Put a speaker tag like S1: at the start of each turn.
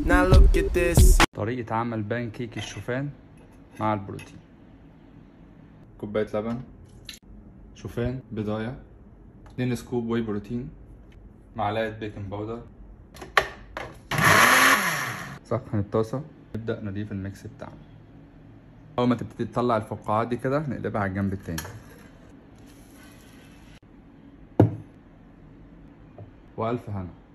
S1: Now look at this.
S2: طريقة عمل بان كيك الشوفان مع البروتين كوباية لبن شوفان بضاية 2 سكوب واي بروتين معلقة بيكنج باودر سخن الطاسة نبدأ نضيف الميكس بتاعنا أول ما تبتدي تطلع الفقاعات دي كده نقلبها على الجنب التاني وألف هنا